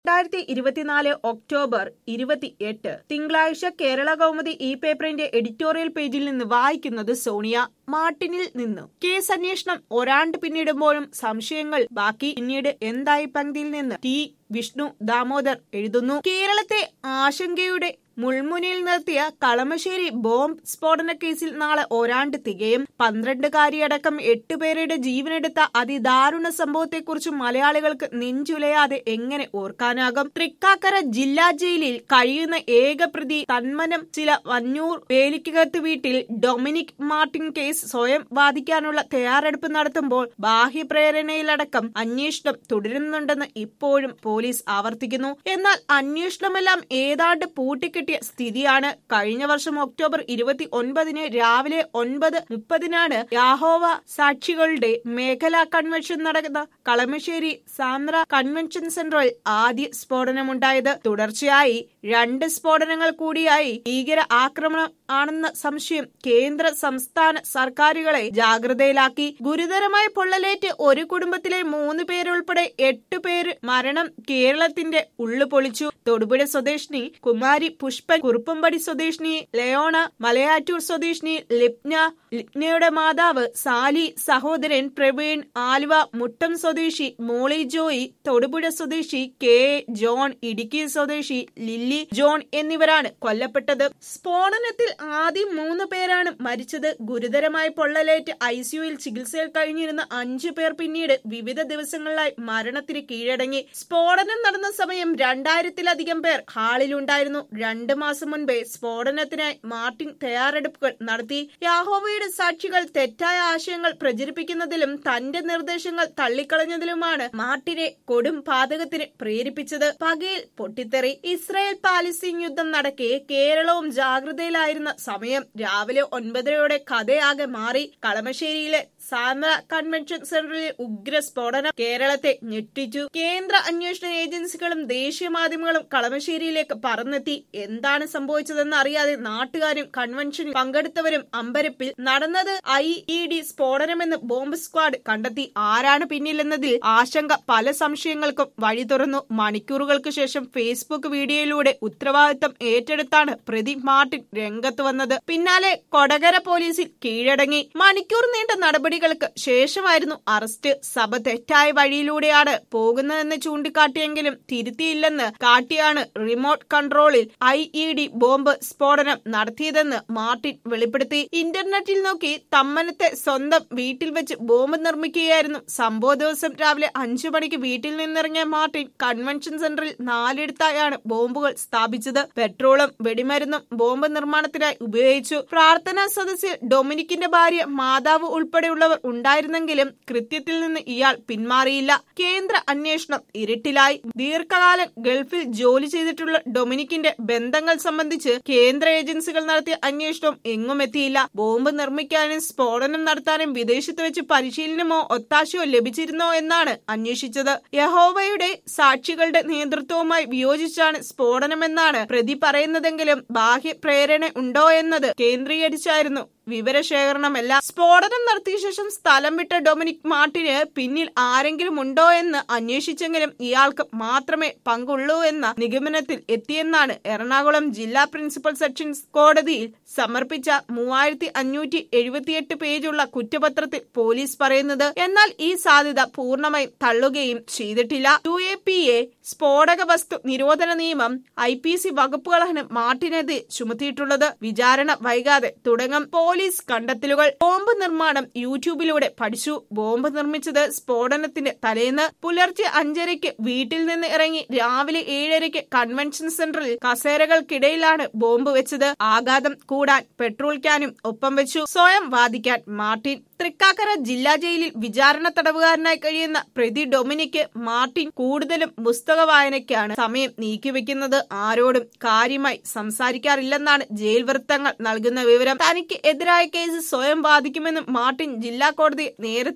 രണ്ടായിരത്തി ഇരുപത്തിനാല് ഒക്ടോബർ ഇരുപത്തിയെട്ട് തിങ്കളാഴ്ച കേരള കൗമുദി ഈ പേപ്പറിന്റെ എഡിറ്റോറിയൽ പേജിൽ നിന്ന് വായിക്കുന്നത് സോണിയ മാർട്ടിനിൽ നിന്ന് കേസ് അന്വേഷണം ഒരാണ്ട് പിന്നിടുമ്പോഴും സംശയങ്ങൾ ബാക്കി പിന്നീട് എന്തായി പങ്ക്തിയിൽ നിന്ന് ടി വിഷ്ണു ദാമോദർ എഴുതുന്നു കേരളത്തെ ആശങ്കയുടെ മുൾമുനയിൽ നിർത്തിയ കളമശ്ശേരി ബോംബ് സ്ഫോടന കേസിൽ നാളെ ഒരാണ്ട് തികയും പന്ത്രണ്ടുകാരിയടക്കം എട്ടുപേരുടെ ജീവനെടുത്ത അതിദാരുണ സംഭവത്തെക്കുറിച്ച് മലയാളികൾക്ക് നെഞ്ചുലയാതെ എങ്ങനെ ഓർക്കാനാകും തൃക്കാക്കര ജില്ലാ ജയിലിൽ കഴിയുന്ന ഏക പ്രതി തന്മനം ചില വന്നൂർ വേലിക്കകത്ത് വീട്ടിൽ ഡൊമിനിക് മാർട്ടിൻ കേസ് സ്വയം വാദിക്കാനുള്ള തയ്യാറെടുപ്പ് നടത്തുമ്പോൾ ബാഹ്യപ്രേരണയിലടക്കം അന്വേഷണം തുടരുന്നുണ്ടെന്ന് ഇപ്പോഴും പോലീസ് ആവർത്തിക്കുന്നു എന്നാൽ അന്വേഷണമെല്ലാം ഏതാണ്ട് പൂട്ടിക്കെട്ടിയ സ്ഥിതിയാണ് കഴിഞ്ഞ വർഷം ഒക്ടോബർ ഇരുപത്തി ഒൻപതിന് രാവിലെ ഒൻപത് മുപ്പതിനാണ് യാഹോവ സാക്ഷികളുടെ മേഖലാ കൺവെൻഷൻ നടക്കുന്ന കളമശ്ശേരി സാന്ദ്ര കൺവെൻഷൻ സെന്ററിൽ ആദ്യ സ്ഫോടനമുണ്ടായത് തുടർച്ചയായി രണ്ട് സ്ഫോടനങ്ങൾ കൂടിയായി ഭീകര ആക്രമണം ആണെന്ന സംശയം കേന്ദ്ര സംസ്ഥാന സർക്കാരുകളെ ജാഗ്രതയിലാക്കി ഗുരുതരമായ പൊള്ളലേറ്റ് ഒരു കുടുംബത്തിലെ മൂന്ന് പേരുൾപ്പെടെ എട്ട് പേര് മരണം കേരളത്തിന്റെ ഉള്ളു പൊളിച്ചു തൊടുപുഴ സ്വദേശിനി കുമാരി പുഷ്പൻ കുറുപ്പമ്പടി സ്വദേശിനി ലയോണ മലയാറ്റൂർ സ്വദേശിനി ലിപ്ന ലിപ്നയുടെ മാതാവ് സാലി സഹോദരൻ പ്രവീൺ ആലുവ മുട്ടം സ്വദേശി മോളി ജോയി തൊടുപുഴ സ്വദേശി കെ എ ജോൺ ഇടുക്കി സ്വദേശി ലില്ലി ജോൺ എന്നിവരാണ് കൊല്ലപ്പെട്ടത് സ്ഫോടനത്തിൽ ആദ്യം മൂന്ന് പേരാണ് മരിച്ചത് ഗുരുതരമായ പൊള്ളലേറ്റ് ഐസിയുയിൽ ചികിത്സയിൽ കഴിഞ്ഞിരുന്ന അഞ്ചു പേർ പിന്നീട് വിവിധ ദിവസങ്ങളിലായി മരണത്തിന് കീഴടങ്ങി സ്ഫോടനം നടന്ന സമയം രണ്ടായിരത്തിലധികം പേർ ഹാളിലുണ്ടായിരുന്നു രണ്ടു മാസം മുൻപേ സ്ഫോടനത്തിനായി മാർട്ടിൻ തയ്യാറെടുപ്പുകൾ നടത്തി യാഹോവയുടെ സാക്ഷികൾ തെറ്റായ ആശയങ്ങൾ പ്രചരിപ്പിക്കുന്നതിലും തന്റെ നിർദ്ദേശങ്ങൾ തള്ളിക്കളഞ്ഞതിലുമാണ് മാർട്ടിനെ കൊടും പാതകത്തിന് പ്രേരിപ്പിച്ചത് പകയിൽ പൊട്ടിത്തെറി ഇസ്രായേൽ പാലസ്തീൻ യുദ്ധം നടക്കെ കേരളവും ജാഗ്രതയിലായിരുന്ന സമയം രാവിലെ ഒൻപതരയോടെ കഥയാകെ മാറി കളമശ്ശേരിയിലെ സാന്ദ്ര കൺവെൻഷൻ സെന്ററിലെ ഉഗ്ര സ്ഫോടനം കേരളത്തെ ഞെട്ടിച്ചു കേന്ദ്ര അന്വേഷണ ഏജൻസികളും ദേശീയ മാധ്യമങ്ങളും കളമശ്ശേരിയിലേക്ക് പറന്നെത്തി എന്താണ് സംഭവിച്ചതെന്ന് അറിയാതെ നാട്ടുകാരും കൺവെൻഷനിൽ പങ്കെടുത്തവരും അമ്പരപ്പിൽ നടന്നത് ഐ ഇ ഡി സ്ഫോടനമെന്ന് ബോംബ് സ്ക്വാഡ് കണ്ടെത്തി ആരാണ് പിന്നിലെന്നതിൽ ആശങ്ക പല സംശയങ്ങൾക്കും വഴി തുറന്നു മണിക്കൂറുകൾക്ക് ശേഷം ഫേസ്ബുക്ക് വീഡിയോയിലൂടെ ഉത്തരവാദിത്തം ഏറ്റെടുത്താണ് പ്രതി മാർട്ടിൻ രംഗത്ത് വന്നത് പിന്നാലെ കൊടകര പോലീസിൽ കീഴടങ്ങി മണിക്കൂർ നീണ്ട നടപടികൾക്ക് ശേഷമായിരുന്നു അറസ്റ്റ് സഭ തെറ്റായ വഴിയിലൂടെയാണ് പോകുന്നതെന്ന് ചൂണ്ടിക്കാട്ടിയെങ്കിലും തിരുത്തിയില്ലെന്ന് കാട്ടിയാണ് റിമോട്ട് കൺട്രോളിൽ ഐ ഇ ഡി ബോംബ് സ്ഫോടനം നടത്തിയതെന്ന് മാർട്ടിൻ വെളിപ്പെടുത്തി ഇന്റർനെറ്റിൽ നോക്കി തമ്മനത്തെ സ്വന്തം വീട്ടിൽ വെച്ച് ബോംബ് നിർമ്മിക്കുകയായിരുന്നു സംഭവ ദിവസം രാവിലെ അഞ്ചു മണിക്ക് വീട്ടിൽ നിന്നിറങ്ങിയ മാർട്ടിൻ കൺവെൻഷൻ സെന്ററിൽ നാലിടത്തായാണ് ബോംബുകൾ സ്ഥാപിച്ചത് പെട്രോളും വെടിമരുന്നും ബോംബ് നിർമ്മാണത്തിനായി ഉപയോഗിച്ചു പ്രാർത്ഥനാ സദസ്സിൽ ഡൊമിനിക്കിന്റെ ഭാര്യ മാതാവ് ഉൾപ്പെടെയുള്ളവർ ഉണ്ടായിരുന്നെങ്കിലും കൃത്യത്തിൽ നിന്ന് ഇയാൾ പിന്മാറിയില്ല കേന്ദ്ര അന്വേഷണം ഇരുട്ടിലായി ദീർഘകാലം ഗൾഫിൽ ജോലി ചെയ്തിട്ടുള്ള ഡൊമിനിക്കിന്റെ ബന്ധങ്ങൾ സംബന്ധിച്ച് കേന്ദ്ര ഏജൻസികൾ നടത്തിയ അന്വേഷണം എങ്ങും എത്തിയില്ല ബോംബ് നിർമ്മിക്കാനും സ്ഫോടനം നടത്താനും വിദേശത്ത് വെച്ച് പരിശീലനമോ ഒത്താശയോ ലഭിച്ചിരുന്നോ എന്നാണ് അന്വേഷിച്ചത് യഹോവയുടെ സാക്ഷികളുടെ നേതൃത്വവുമായി വിയോജിച്ചാണ് സ്ഫോടനമെന്നാണ് പ്രതി പറയുന്നതെങ്കിലും ബാഹ്യ പ്രേരണ ഉണ്ടോ എന്നത് കേന്ദ്രീകരിച്ചായിരുന്നു വിവരശേഖരണമല്ല സ്ഫോടനം നടത്തിയ ശേഷം സ്ഥലം വിട്ട ഡൊമിനിക് മാർട്ടിന് പിന്നിൽ ആരെങ്കിലും ഉണ്ടോ എന്ന് അന്വേഷിച്ചെങ്കിലും ഇയാൾക്ക് മാത്രമേ പങ്കുള്ളൂ എന്ന നിഗമനത്തിൽ എത്തിയെന്നാണ് എറണാകുളം ജില്ലാ പ്രിൻസിപ്പൽ സെഷൻസ് കോടതിയിൽ സമർപ്പിച്ച മൂവായിരത്തി അഞ്ഞൂറ്റി എഴുപത്തിയെട്ട് പേജുള്ള കുറ്റപത്രത്തിൽ പോലീസ് പറയുന്നത് എന്നാൽ ഈ സാധ്യത പൂർണ്ണമായും തള്ളുകയും ചെയ്തിട്ടില്ല യു എ പി എ സ്ഫോടക വസ്തു നിരോധന നിയമം ഐ പി സി വകുപ്പുകളാണ് മാർട്ടിനെതിരെ ചുമത്തിയിട്ടുള്ളത് വിചാരണ വൈകാതെ തുടങ്ങും പോലീസ് കണ്ടെത്തലുകൾ ബോംബ് നിർമ്മാണം യൂട്യൂബിലൂടെ പഠിച്ചു ബോംബ് നിർമ്മിച്ചത് സ്ഫോടനത്തിന്റെ തലേന്ന് പുലർച്ചെ അഞ്ചരയ്ക്ക് വീട്ടിൽ നിന്ന് ഇറങ്ങി രാവിലെ ഏഴരയ്ക്ക് കൺവെൻഷൻ സെന്ററിൽ കസേരകൾക്കിടയിലാണ് ബോംബ് വെച്ചത് ആഘാതം കൂടാൻ പെട്രോൾ ക്യാനും ഒപ്പം വെച്ചു സ്വയം വാദിക്കാൻ മാർട്ടിൻ തൃക്കാക്കര ജില്ലാ ജയിലിൽ വിചാരണ തടവുകാരനായി കഴിയുന്ന പ്രതി ഡൊമിനിക്ക് മാർട്ടിൻ കൂടുതലും പുസ്തക വായനയ്ക്കാണ് സമയം നീക്കിവെക്കുന്നത് ആരോടും കാര്യമായി സംസാരിക്കാറില്ലെന്നാണ് ജയിൽ വൃത്തങ്ങൾ നൽകുന്ന വിവരം തനിക്ക് എതിരായ കേസ് സ്വയം വാദിക്കുമെന്നും മാർട്ടിൻ ജില്ലാ കോടതി നേരത്തെ